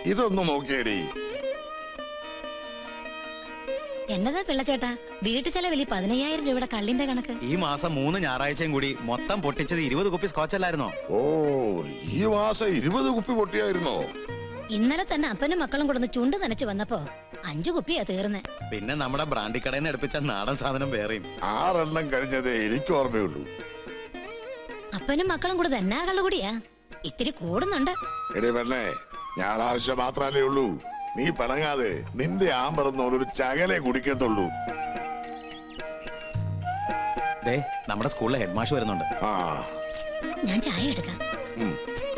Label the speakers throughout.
Speaker 1: ഇതൊന്ന് നോക്കിയേടി
Speaker 2: എന്നതാ പിള്ളച്ചേട്ടാ വീട്ടു ചെലവിൽ പതിനയ്യായിരം രൂപയുടെ കള്ളിന്റെ കണക്ക്
Speaker 3: ഈ മാസം മൂന്ന് ഞായറാഴ്ചയും കൂടി മൊത്തം പൊട്ടിച്ചത് ഇരുപത് കുപ്പി സ്കോച്ച് അല്ലായിരുന്നോ
Speaker 1: ഓ ഈ മാസം ഇരുപത് കുപ്പി പൊട്ടിയായിരുന്നോ
Speaker 2: ഇന്നലെ തന്നെ അപ്പനും മക്കളും കൊടുന്ന് ചുണ്ട് നനച്ചു വന്നപ്പോ അഞ്ചു കുപ്പിയാ തീർന്നെ
Speaker 3: പിന്നെ നമ്മുടെ ബ്രാൻഡി കടയിൽ നിന്ന് എടുപ്പിച്ച നാടൻ സാധനം വേറെയും
Speaker 1: ആറെണ്ണം കഴിഞ്ഞതേ എനിക്ക് ഓർമ്മയുള്ളൂ
Speaker 2: അപ്പനും മക്കളും കൂടെ തന്നെ കള്ളുകൂടിയാ ഇത്തിരി കൂടുന്നുണ്ട്
Speaker 1: എടി പെണ്ണേ ഞായറാഴ്ച മാത്രല്ലേ ഉള്ളൂ നീ പിണങ്ങാതെ നിന്റെ ആമ്പറന്നോട് ഒരു ചകലെ കുടിക്കത്തുള്ളൂ
Speaker 3: ദേ നമ്മുടെ സ്കൂളിലെ ഹെഡ് മാഷ് വരുന്നുണ്ട്
Speaker 1: ആ
Speaker 2: ഞാൻ ചായ എടുക്കാം
Speaker 1: ഉം.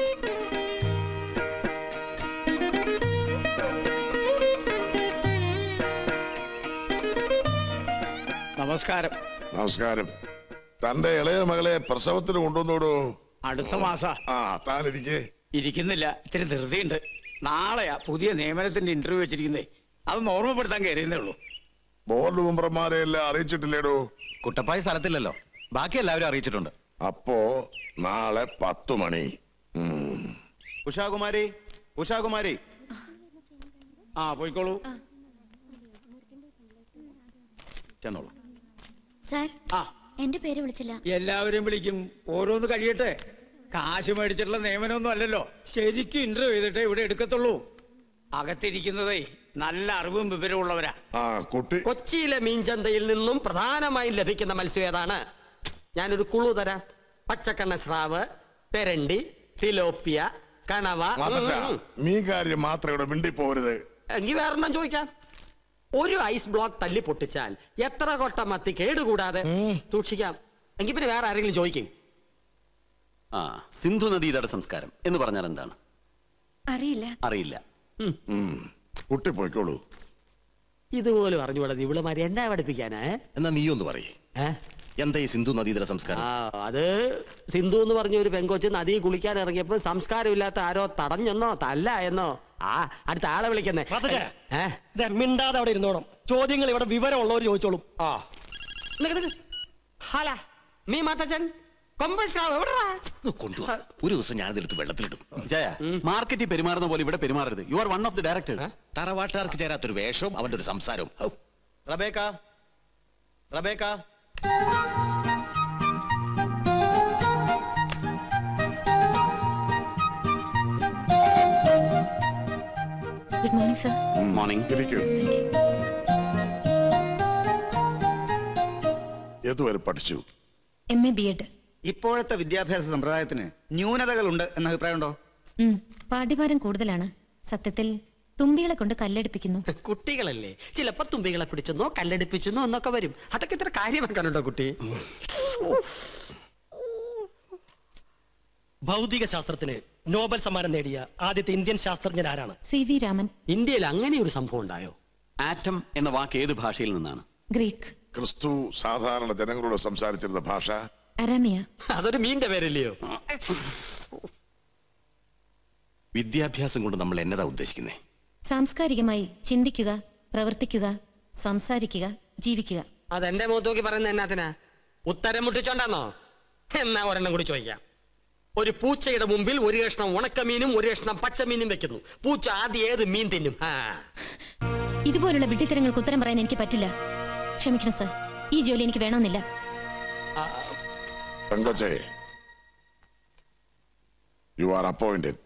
Speaker 4: നമസ്കാരം
Speaker 1: നമസ്കാരം തന്റെ ഇളയ മകളെ പ്രസവത്തിന് കൊണ്ടുവന്നോടോ
Speaker 4: അടുത്ത മാസ
Speaker 1: ആ താനിരിക്കേ
Speaker 4: ഇരിക്കുന്നില്ല ഇത്തിരി ധൃതിയുണ്ട് നാളെയാ പുതിയ നിയമനത്തിന്റെ ഇന്റർവ്യൂ വെച്ചിരിക്കുന്നേ അതൊന്ന് ഓർമ്മപ്പെടുത്താൻ കയറിയുന്നേ ഉള്ളൂ
Speaker 1: ബോർഡ് മെമ്പർമാരെ എല്ലാം അറിയിച്ചിട്ടില്ലേടോ
Speaker 3: കുട്ടപ്പായ സ്ഥലത്തില്ലല്ലോ ബാക്കി എല്ലാവരും അറിയിച്ചിട്ടുണ്ട്
Speaker 1: അപ്പോ നാളെ പത്തു മണി ഉം.
Speaker 3: ഉഷാകുമാരി ഉഷാകുമാരി
Speaker 4: ആ പോയിക്കോളൂ
Speaker 3: ചെന്നോളൂ
Speaker 5: സാർ
Speaker 4: ആ
Speaker 5: എന്റെ പേര് വിളിച്ചില്ല
Speaker 4: എല്ലാവരെയും വിളിക്കും ഓരോന്ന് കഴിയട്ടെ കാശ് മേടിച്ചിട്ടുള്ള നിയമനമൊന്നും അല്ലല്ലോ ശരിക്കും ഇന്റർവ്യൂ ചെയ്തിട്ടേ ഇവിടെ എടുക്കത്തുള്ളൂ അകത്തിരിക്കുന്നതേ നല്ല അറിവും വിവരവും ഉള്ളവരാ
Speaker 1: ആ കുട്ടി
Speaker 6: കൊച്ചിയിലെ മീൻചന്തയിൽ നിന്നും പ്രധാനമായും ലഭിക്കുന്ന മത്സ്യം ഏതാണ് ഞാനൊരു കുളു തരാം പച്ചക്കണ്ണ സ്രാവ് തെരണ്ടി തിലോപ്പിയ കണവ
Speaker 1: മാതച്ച
Speaker 6: ഉം, ഉം.
Speaker 1: നീ കാര്യം മാത്രം ഇവിടെ മിണ്ടിപ്പോരുത്
Speaker 6: എങ്കി വേറെണ്ണം ചോദിക്കാം ഒരു ഐസ് ബ്ലോക്ക് തല്ലി പൊട്ടിച്ചാൽ എത്ര കൊട്ട മത്തി കേടുകൂടാതെ സൂക്ഷിക്കാം എങ്കിൽ പിന്നെ വേറെ ആരെങ്കിലും ചോദിക്കും
Speaker 7: ആ സിന്ധു നദീതട സംസ്കാരം എന്ന് പറഞ്ഞാൽ എന്താണ്
Speaker 5: അറിയില്ല
Speaker 7: അറിയില്ല
Speaker 1: ഉം. കുട്ടി പോയിക്കോളൂ
Speaker 6: ഇതുപോലും അറിഞ്ഞുകൂടാ ഇവളുമാരി എന്നാ പഠിപ്പിക്കാനാ ഏ?
Speaker 3: എന്നാ നീ ഒന്ന് പറയേ
Speaker 6: ഏ?
Speaker 3: എന്താ ഈ സിന്ധു നദീതര സംസ്കാരം
Speaker 6: ആ അത് സിന്ധു എന്ന് പറഞ്ഞ ഒരു പെങ്കൊച്ച് നദി കുളിക്കാൻ ഇറങ്ങിയപ്പോ സംസ്കാരമില്ലാത്ത ആരോ തടഞ്ഞെന്നോ തല്ല എന്നോ ആ അടുത്ത ആളെ വിളിക്കുന്നേ
Speaker 8: മാതച്ചാ.
Speaker 6: ഏ?
Speaker 8: ദേ, മിണ്ടാതെ അവിടെ ഇരുന്നോണം ചോദ്യങ്ങൾ ഇവിടെ വിവരമുള്ളവർ ചോദിച്ചോളും
Speaker 6: ആ നിക്ക് നിക്ക്. ഹല നീ മാത്തച്ഛൻ കൊമ്പസ്രാവ് എവിടെടാ
Speaker 3: കൊണ്ടുവാ ഒരു ദിവസം ഞാനിതെടുത്ത് വെള്ളത്തിലിടും
Speaker 7: ജയ മാർക്കറ്റിൽ പെരുമാറുന്ന പോലെ ഇവിടെ പെരുമാറരുത് you are one of the directors
Speaker 3: തറവാട്ടുകാർക്ക് ചേരാത്തൊരു വേഷവും അവന്റെ ഒരു സംസാരവും how. Rebecca Rebecca
Speaker 5: good morning sir
Speaker 7: morning
Speaker 1: ഇരിക്കൂ ഏതുവരെ പഠിച്ചു
Speaker 5: എം എ ബി എഡ്
Speaker 9: ഇപ്പോഴത്തെ വിദ്യാഭ്യാസ സമ്പ്രദായത്തിന് ന്യൂനതകളുണ്ട് എന്ന അഭിപ്രായമുണ്ടോ
Speaker 5: പാഠ്യഭാരം കൂടുതലാണ് സത്യത്തിൽ തുമ്പികളെ കൊണ്ട് കല്ലെടുപ്പിക്കുന്നു
Speaker 6: കുട്ടികളല്ലേ ചിലപ്പോ തുമ്പികളെ പിടിച്ചെന്നോ കല്ലടിപ്പിച്ചെന്നോ എന്നൊക്കെ വരും അതൊക്കെ ഇത്ര കാര്യമാക്കാനുണ്ടോ കുട്ടി
Speaker 8: ഭൗതിക ശാസ്ത്രത്തിന് നോബൽ സമ്മാനം നേടിയ ആദ്യത്തെ ഇന്ത്യൻ ശാസ്ത്രജ്ഞൻ ആരാണ്
Speaker 5: സി വി രാമൻ
Speaker 6: ഇന്ത്യയിൽ അങ്ങനെ ഒരു സംഭവം ഉണ്ടായോ
Speaker 7: ആറ്റം എന്ന വാക്ക് ഏത് ഭാഷയിൽ നിന്നാണ്
Speaker 5: ഗ്രീക്ക്
Speaker 1: ക്രിസ്തു സാധാരണ ജനങ്ങളോട് സംസാരിച്ചിരുന്ന ഭാഷ
Speaker 5: അരാമിയ
Speaker 6: അതൊരു മീന്റെ പേരല്ലയോ
Speaker 3: വിദ്യാഭ്യാസം കൊണ്ട് നമ്മൾ എന്നതാ ഉദ്ദേശിക്കുന്നേ
Speaker 5: സാംസ്കാരികമായി ചിന്തിക്കുക പ്രവർത്തിക്കുക സംസാരിക്കുക ജീവിക്കുക
Speaker 6: അതെന്റെ മുഖത്ത് നോക്കി പറയുന്ന എന്നാത്തിനാ ഉത്തരം മുട്ടിച്ചോണ്ടാന്നോ എന്നാ ഒരെണ്ണം കൂടി ചോദിക്കാം ഒരു പൂച്ചയുടെ മുമ്പിൽ ഒരു കഷ്ണം ഉണക്കമീനും ഒരു കഷ്ണം പച്ചമീനും വെക്കുന്നു പൂച്ച ആദ്യം ഏത് മീൻ തിന്നും ആ
Speaker 5: ഇതുപോലുള്ള വിഡ്ഢിത്തരങ്ങൾക്ക് ഉത്തരം പറയാൻ എനിക്ക് പറ്റില്ല ക്ഷമിക്കണം സർ ഈ ജോലി എനിക്ക് വേണമെന്നില്ല
Speaker 1: പെങ്കൊച്ചേ you are appointed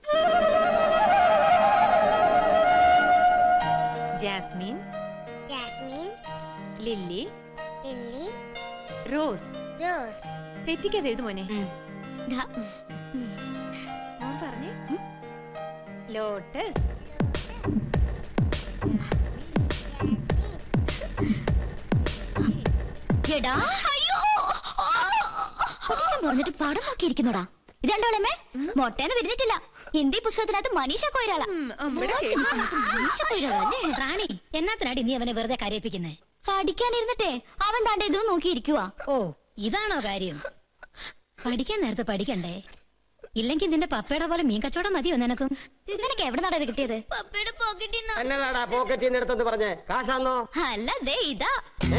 Speaker 10: jasmine
Speaker 11: jasmine
Speaker 10: lily
Speaker 11: lily
Speaker 10: rose
Speaker 11: rose
Speaker 10: തെറ്റിക്കാതെ എഴുതു മോനെ മോൻ പറഞ്ഞേ ലോട്ടസ്
Speaker 2: എടാ അയ്യോ പറഞ്ഞിട്ട് പടം നോക്കിയിരിക്കുന്നോടാ ഇതണ്ടോളമ്മേ മൊട്ടേന്ന് വിരിഞ്ഞിട്ടില്ല ഹിന്ദി പുസ്തകത്തിനകത്ത് മനീഷ കൊയ്രാളാ
Speaker 10: അമ്മടെ കേട്ടു.
Speaker 2: മനീഷ കൊയ്രാളല്ലേ റാണി എന്നാത്തിനാടി നീ അവനെ വെറുതെ കരയിപ്പിക്കുന്നേ പഠിക്കാനിരുന്നിട്ടേ അവൻ താണ്ട ഇതും നോക്കിയിരിക്കുവാ ഓ ഇതാണോ കാര്യം പഠിക്കാൻ നേരത്തെ പഠിക്കണ്ടേ ഇല്ലെങ്കിൽ നിന്റെ പപ്പയുടെ പോലെ മീൻ കച്ചവടം മതിയോ നിനക്കും നിനക്ക് എവിടെ നടാ കിട്ടിയത് പപ്പയുടെ പോക്കറ്റിൽ
Speaker 6: എന്നതാടാ പോക്കറ്റിൽ നിന്ന് എടുത്തെന്ന് പറഞ്ഞേ കാശാന്നോ
Speaker 2: അല്ല ദേ ഇതാ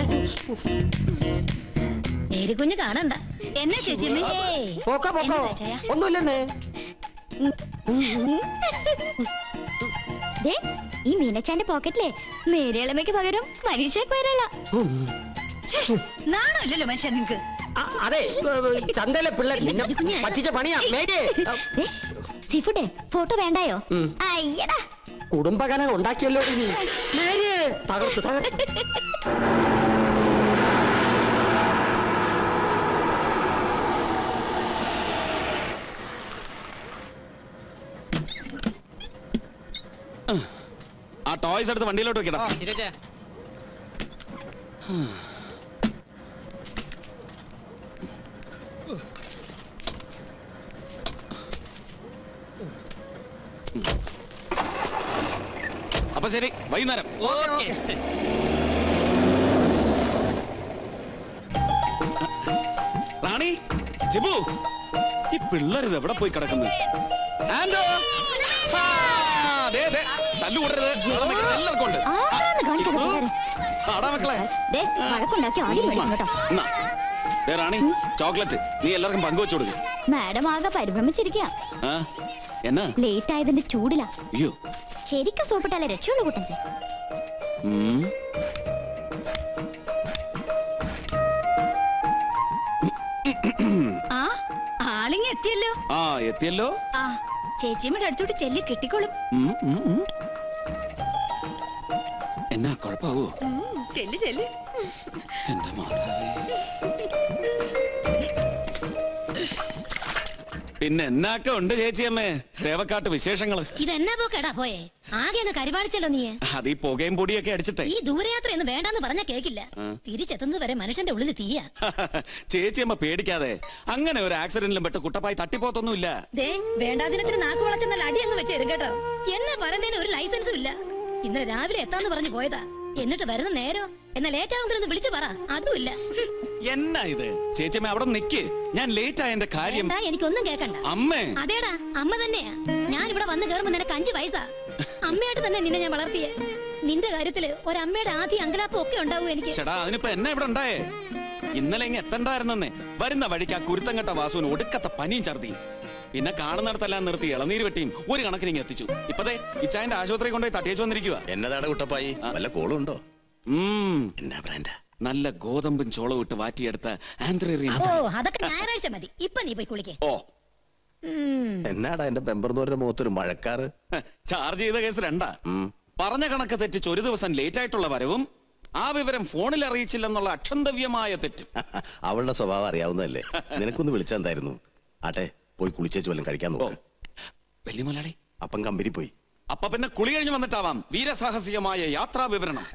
Speaker 2: കുഞ്ഞ് കാണണ്ട
Speaker 10: എന്നാ ചേച്ചിയമ്മേ
Speaker 6: പോക്കോ പോക്കോ
Speaker 10: എന്നതാ ചായ?
Speaker 6: ഒന്നുമില്ലെന്നേ
Speaker 2: ദേ, ഈ മീനച്ചാന്റെ പോക്കറ്റിലെ മേരളമയ്ക്ക് പകരം മനീഷയ്ക്ക് പേരുള്ള
Speaker 10: നാണല്ലോ മനുഷ്യ നിങ്ങക്ക്
Speaker 6: ആ, അതെ ചന്തയിലെ പിള്ളേർ നിന്നെ പറ്റിച്ച പണിയാ മേരി
Speaker 2: സീഫുഡേ ഫോട്ടോ വേണ്ടായോ
Speaker 6: ഉം.
Speaker 2: അയ്യടാ
Speaker 6: കുടുംബകലം ഉണ്ടാക്കിയല്ലോ നീ മേരി തകർത്തു തകർത്തു
Speaker 7: ആ ടോയ്സ് എടുത്ത് വണ്ടിയിലോട്ട് വെക്കടാ അപ്പൊ ശരി വൈകുന്നേരം റാണി ജിബു ഈ പിള്ളേർ എവിടെ പോയി കിടക്കുന്നു ആൻഡോ ആ, ദേ, ദേ, തല്ലുകൂടരുത് അവിടെ നിൽക്കുന്ന എല്ലാവർക്കും ഉണ്ട്
Speaker 2: ആരാന്ന് കാണിക്കാതെ
Speaker 7: ജിബു,
Speaker 2: പിള്ളേരെ.
Speaker 7: ആടാ മക്കളെ
Speaker 2: ദേ വഴക്കുണ്ടാക്കി ആദ്യം മേടിക്കും കേട്ടോ
Speaker 7: എന്നാ. ദേ റാണി ചോക്ലേറ്റ് നീ എല്ലാവർക്കും പങ്കുവെച്ചു കൊടുക്കും
Speaker 2: മാഡം ആകെ പരിഭ്രമിച്ചിരിക്കുക
Speaker 7: ആ എന്നാ
Speaker 2: ലേറ്റ് ആയതിന്റെ ചൂടിലാ
Speaker 7: അയ്യോ
Speaker 2: ശരിക്കും സോപ്പിട്ടാലേ രക്ഷയുള്ളൂ കുട്ടൻസേ
Speaker 7: ഉം.
Speaker 10: ആ ആളിങ്ങ എത്തിയല്ലോ
Speaker 7: ആ എത്തിയല്ലോ
Speaker 10: ആ ചേച്ചിയമ്മയുടെ അടുത്തോട്ട് ചെല്ലി കെട്ടിക്കോളും
Speaker 7: ഉം, ഉം, ഉം. എന്നാ കുഴപ്പാവോ
Speaker 10: ഉം, ചെല്ല് ചെല്ല്
Speaker 7: എന്റെ മാതാവേ പിന്നെ എന്നാക്ക ഉണ്ട് ചേച്ചിയമ്മേ ദേവക്കാട്ട് വിശേഷങ്ങള്
Speaker 2: ഇതെന്നാ പോക്കെടാ പോയെ ആകെ അങ്ങ് കരിപാടിച്ചല്ലോ നീ
Speaker 7: അത് ഈ പുകയും പൊടിയൊക്കെ അടിച്ചിട്ടേ
Speaker 2: ഈ ദൂരയാത്ര എന്ന് വേണ്ടാന്ന് പറഞ്ഞ കേക്കില്ല
Speaker 7: ആ.
Speaker 2: തിരിച്ചെത്തുന്നത് വരെ മനുഷ്യന്റെ ഉള്ളിൽ തീയ
Speaker 7: ചേച്ചിയമ്മ പേടിക്കാതെ അങ്ങനെ ഒരു ആക്സിഡന്റിലും പെട്ട് കുട്ടപ്പായി തട്ടിപ്പോത്തൊന്നുമില്ല
Speaker 2: ദേ വേണ്ടാതിനത്തിന് നാക്ക് വളച്ചെന്നാൽ അടി അങ്ങ് വെച്ചേരും കേട്ടോ എന്നെ പറയുന്നതിന് ഒരു ലൈസൻസും ഇല്ല ഇന്നലെ രാവിലെ എത്താന്ന് പറഞ്ഞു പോയതാ എന്നിട്ട് വരുന്ന നേരോ എന്നാ ലേറ്റ് ആവുമെങ്കിലും വിളിച്ചു പറ അതുമില്ല ഹും.
Speaker 7: എന്നാ ഇത് ചേച്ചിയമ്മ അവിടെ നിക്ക് ഞാൻ ലേറ്റ് ആയ എന്റെ കാര്യം
Speaker 2: വേണ്ട എനിക്കൊന്നും കേക്കണ്ട
Speaker 7: അമ്മേ
Speaker 2: അതേടാ അമ്മ തന്നെയാ ഞാൻ ഇവിടെ വന്ന് കയറുമ്പോ നിനക്ക് അഞ്ചു വയസ്സാ അമ്മയായിട്ട് തന്നെ നിന്നെ ഞാൻ വളർത്തിയേ നിന്റെ കാര്യത്തില് ഒരമ്മയുടെ ആദ്യ അങ്കലാപ്പും ഒക്കെ ഉണ്ടാവും എനിക്ക്
Speaker 7: ചേടാ അതിനിപ്പോ എന്നെ ഇവിടെ ഉണ്ടായേ ഇന്നലെ ഇങ്ങ് എത്തണ്ടായിരുന്നെന്നേ വരുന്ന വഴിക്ക് ആ കുരുത്തം കെട്ട വാസുവിന് ഒടുക്കത്തെ പനിയും ഛർദിയും പിന്നെ കാണുന്നിടത്തെല്ലാം നിർത്തി ഇളനീര് വെട്ടിയും ഒരു കണക്കിന് ഇങ്ങ് എത്തിച്ചു ഇപ്പതേ ഇച്ചായന്റെ ആശുപത്രി കൊണ്ടുപോയി തട്ടിയേച്ചു വന്നിരിക്കുക
Speaker 3: എന്നതാണ് കുട്ടപ്പായി വല്ല കോളും ഉണ്ടോ എന്നാ ബ്രാൻഡാ
Speaker 7: നല്ല ഗോതമ്പും ചോളവും ഇട്ട് വാറ്റിയെടുത്ത ആന്ത്രേറിയൻ
Speaker 2: ഓ അതൊക്കെ ഞായറാഴ്ച മതി ഇപ്പൊ നീ പോയി കുളിക്കേ
Speaker 7: ഓ
Speaker 3: എന്നാടാ എന്റെ പെമ്പർന്നൂരിന്റെ മുഖത്തൊരു മഴക്കാറ്
Speaker 7: ചാർജ് ചെയ്ത കേസ് രണ്ടാ പറഞ്ഞ കണക്ക് തെറ്റിച്ച് ഒരു ദിവസം ലേറ്റ് ആയിട്ടുള്ള വരവും ആ വിവരം ഫോണിൽ അറിയിച്ചില്ലെന്നുള്ള അക്ഷന്തവ്യമായ തെറ്റും
Speaker 3: അവളുടെ സ്വഭാവം അറിയാവുന്നതല്ലേ നിനക്കൊന്ന് വിളിച്ചെന്തായിരുന്നു ആട്ടെ പോയി കുളിച്ചേച്ച് വല്ലതും കഴിക്കാൻ നോക്ക്
Speaker 7: വലിയ മുതലാളി
Speaker 3: അപ്പം കമ്പനി പോയി
Speaker 7: അപ്പൊ പിന്നെ കുളി കഴിഞ്ഞ് വന്നിട്ടാവാം വീരസാഹസികമായ യാത്രാ വിവരണം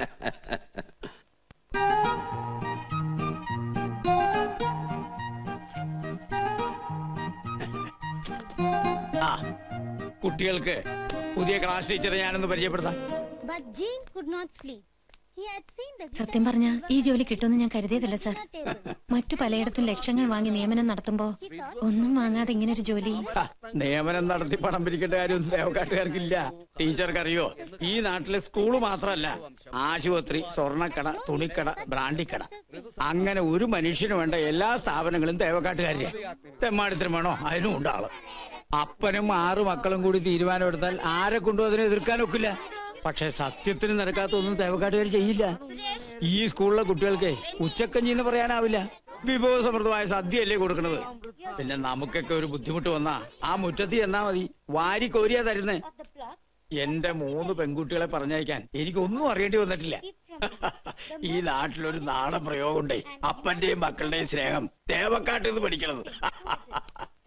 Speaker 4: ആ കുട്ടികൾക്ക് പുതിയ ക്ലാസ് ടീച്ചറെ ഞാനൊന്ന് പരിചയപ്പെടുത്താം
Speaker 2: But Jane could not sleep. He had seen the
Speaker 5: സത്യം പറഞ്ഞ ഈ ജോലി കിട്ടുമെന്ന് ഞാൻ കരുതിയതല്ല സർ മറ്റു പലയിടത്തും ലക്ഷങ്ങൾ വാങ്ങി നിയമനം നടത്തുമ്പോ ഒന്നും വാങ്ങാതെ ഇങ്ങനെ ഒരു ജോലി
Speaker 4: ഹ, നിയമനം നടത്തി പണം പിരിക്കേണ്ട കാര്യമൊന്നും ദേവക്കാട്ടുകാർക്കില്ല ടീച്ചർക്ക് അറിയോ ഈ നാട്ടിലെ സ്കൂള് മാത്രമല്ല ആശുപത്രി സ്വർണ്ണക്കട തുണിക്കട ബ്രാൻഡിക്കട അങ്ങനെ ഒരു മനുഷ്യന് വേണ്ട എല്ലാ സ്ഥാപനങ്ങളും ദേവക്കാട്ടുകാരിയാ തെമ്മാടിത്തരം വേണോ അതിനും ഉണ്ടാള് അപ്പനും ആറു മക്കളും കൂടി തീരുമാനമെടുത്താൽ ആരെ കൊണ്ടും അതിനെ എതിർക്കാനൊക്കില്ല പക്ഷെ സത്യത്തിന് നിരക്കാത്ത ഒന്നും ദേവക്കാട്ടുകാർ ചെയ്യില്ല ഈ സ്കൂളിലെ കുട്ടികൾക്ക് ഉച്ചക്കഞ്ഞി എന്ന് പറയാനാവില്ല വിഭവസമൃദ്ധമായ സദ്യയല്ലേ കൊടുക്കണത് പിന്നെ നമുക്കൊക്കെ ഒരു ബുദ്ധിമുട്ട് വന്നാ ആ മുറ്റത്ത് എന്നാ മതി വാരി കോരിയാ തരുന്നേ എന്റെ മൂന്ന് പെൺകുട്ടികളെ പറഞ്ഞയക്കാൻ എനിക്കൊന്നും അറിയേണ്ടി വന്നിട്ടില്ല ഈ നാട്ടിലൊരു നാടൻ പ്രയോഗമുണ്ടേ അപ്പന്റെയും മക്കളുടെയും സ്നേഹം ദേവക്കാട്ടിൽ നിന്ന് പഠിക്കണത്